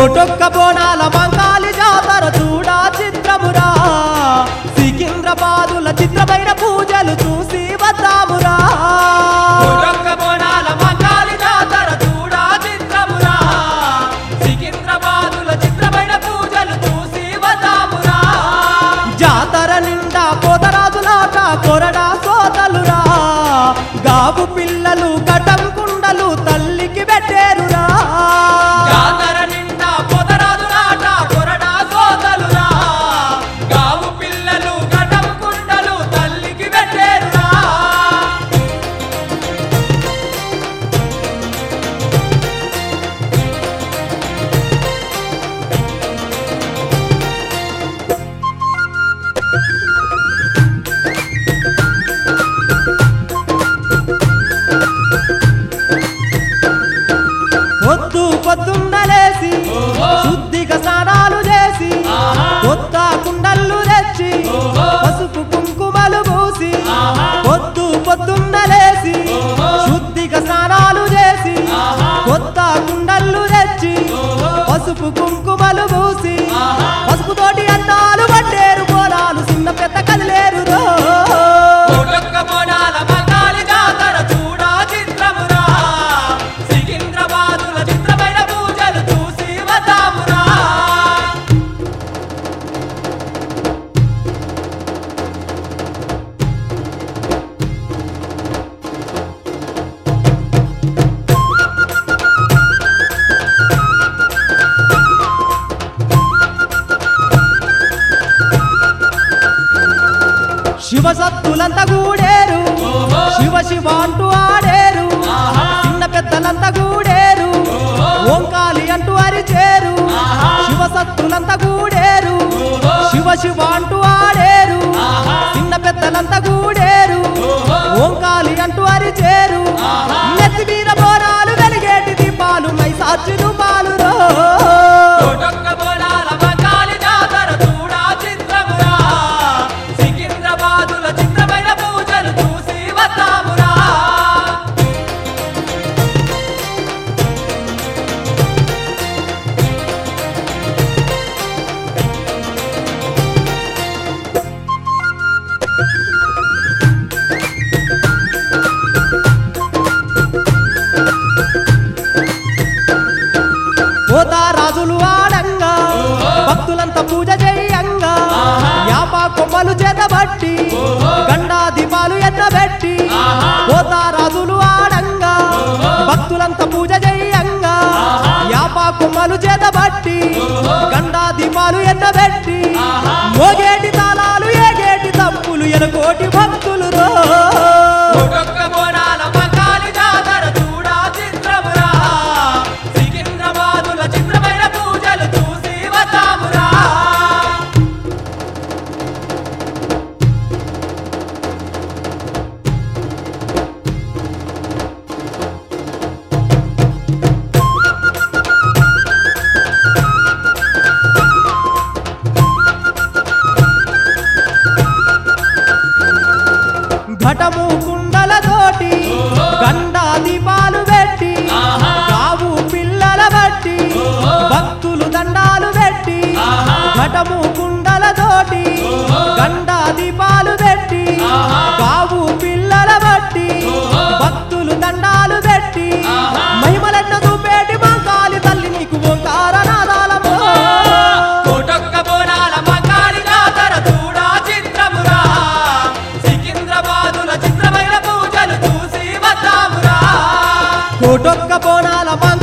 కోటొక్క బోనాల మంగాలి జాతర చూడా చిత్రమురా సికింద్రాబాదుల చిత్రమైన పూజలు చూసి వద్దామురా కోటొక్క బోనాల మంగాలి జాతర చూడా చిత్రమురా. సికింద్రాబాదుల చిత్రమైన పూజలు చూసి వద్దామురా. జాతర నిండా పోతరాజులాట కొరడా సోతలురా గాబు పిల్లలు కటం కుండలు తల్లికి పెట్టేరురా జాతర నిండా పొదరాజులాట కొరడా సోదలురా. గావు పిల్లలు కటం కుండలు తల్లికి పెట్టేరురా పొద్దు పొద్దున్నలేసి శుద్ధిగా స్నానాలు చేసి కొత్త కుండలు తెచ్చి పసుపు కుంకుమలు పూసి పొద్దు పొద్దున్నలేసి శుద్ధిగా స్నానాలు చేసి కొత్త కుండలు తెచ్చి పసుపు కుంకుమలు పూసి పసుపు తోటి అన్నాలు పట్టేరు పోరాలు చిన్న పెద్ద కదిలేరు రో. కోటొక్క బోనాల మంగాలి జాతర చూడా చిత్రమురా. సికింద్రాబాదుల చిత్రమైన పూజలు చూసి వద్దామురా శివ సత్తులంతా గూడేరు శివ శివ అంటూ ఆడేరు చిన్న పెద్దలంతా గూడేరు ఓంకాలి అంటూ అరిచేరు శివ సత్తులంతా గూడేరు శివ శివ అంటూ ఆడేరు చిన్న పెద్దలంతా గూడేరు ఓంకాలి అంటూ అరిచేరు నెత్తి మీద బోరాలు వెలిగేటి దీపాలు మైసాచులు పాలురో కోటొక్క బోనాల మంగాలి జాతర చూడా చిత్రమురా. సికింద్రాబాదుల చిత్రమైన పూజలు చూసి వద్దామురా పోతా రాజులు ఆడంగా భక్తులంతా పూజ చేయంగా యాప కొమ్మలు చేతబట్టి గండా దీపాలు ఎన్నబెట్టి పోతా రాజులు ఆడంగా భక్తులంతా పూజ చేయంగా యాప కొమ్మలు చేతబట్టి గండా దీపాలు ఎన్నబెట్టి మోగేటి తాళాలు ఏగేటి తప్పులు ఎనకోటి భక్తులు రో కోటొక్క బోనాల మంగాలి జాతర చూడా చిత్రమురా. సికింద్రాబాదుల చిత్రమైన పూజలు చూసి వద్దామురా ఘటము కుండలతోటి గండా దీపాలు పెట్టి కావు పిల్లల బట్టి భక్తులు దండాలు పెట్టి ఘటము కుండలతోటి గండా దీపాలు పెట్టి కావు పిల్లల బట్టి భక్తులు దండాలు పెట్టి మహిమలెన్న చూపేటి మంకాలి తల్లి నీకు ఓంకార నాదాలమో కోటొక్క బోనాల మంగాలి జాతర చూడా చిత్రమురా. సికింద్రాబాదుల చిత్రమైన పూజలు చూసి వద్దామురా కోటొక్క బోనాల